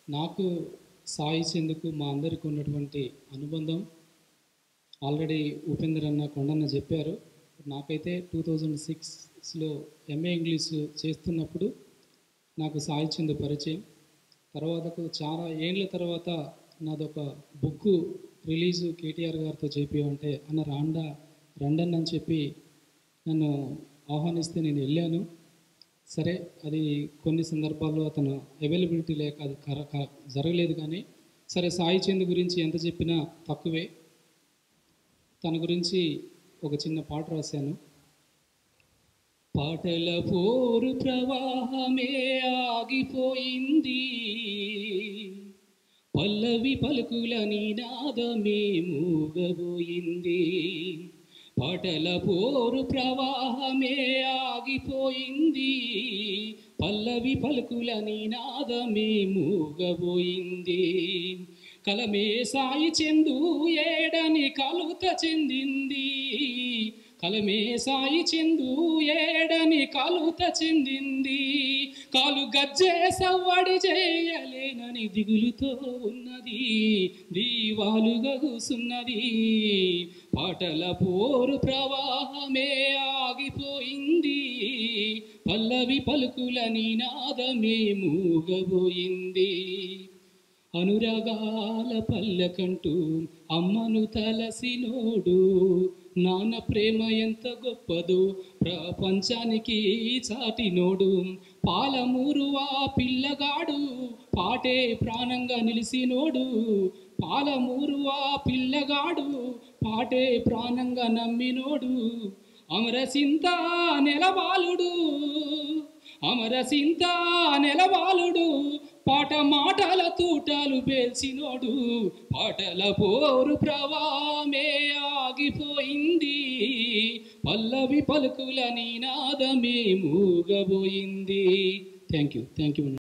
నాకు సాయి చెందుకు మా అందరికి ఉన్నటువంటి అనుబంధం ఆల్రెడీ ఉపేందర్ అన్న కొండన్న చెప్పారు నాకైతే టూ థౌజండ్ సిక్స్లో ఎంఏ ఇంగ్లీష్ చేస్తున్నప్పుడు నాకు సాయి చందు పరిచయం తర్వాతకు చాలా ఏండ్ల తర్వాత నాదొక బుక్ రిలీజు కేటీఆర్ గారితో చేపిమంటే అన్న రాండా రండన్ అని చెప్పి నన్ను ఆహ్వానిస్తే నేను వెళ్ళాను సరే అది కొన్ని సందర్భాల్లో అతను అవైలబిలిటీ లేక అది కర క- జరగలేదు కానీ సరే సాయి చంద్ గురించి ఎంత చెప్పినా తక్కువే తన గురించి ఒక చిన్న పాట రాశాను పాటల పోరు ప్రవాహమే ఆగిపోయింది పల్లవి పలుకుల నినాదమే మూగబోయింది పాటల పోరు ప్రవాహమే ఆగిపోయింది పల్లవి పలుకుల నినాదమే మూగబోయింది కలమే సాయి చెందు ఏడని కలుత చెందింది కలమే సాయి చెందు ఏడని కలుత చెందింది కాలు గజ్జే సవ్వడి చేయలేనని దిగులుతో ఉన్నది దీవాలుగా కూసున్నది పాటల పోరు ప్రవాహమే ఆగిపోయింది పల్లవి పలుకుల నినాదమే మూగబోయింది అనురాగాల పల్లెకంటూ అమ్మను తలసినోడు నాన్న ప్రేమ ఎంత గొప్పదో ప్రపంచానికి చాటినోడు పాలమూరు ఆ పిల్లగాడు పాటే ప్రాణంగా నిలిసినోడు పాలమూరు ఆ పిల్లగాడు పాటే ప్రాణంగా నమ్మినోడు అమరసింత నెలవాలుడు అమరసింత నెలవాలుడు పాట మాటల తూటాలు పేల్చినోడు పాటల పోరు ప్రవామే ఆగిపోయింది పల్లవి పలుకుల నినాదమే మూగబోయింది థ్యాంక్ యూ థ్యాంక్ యూ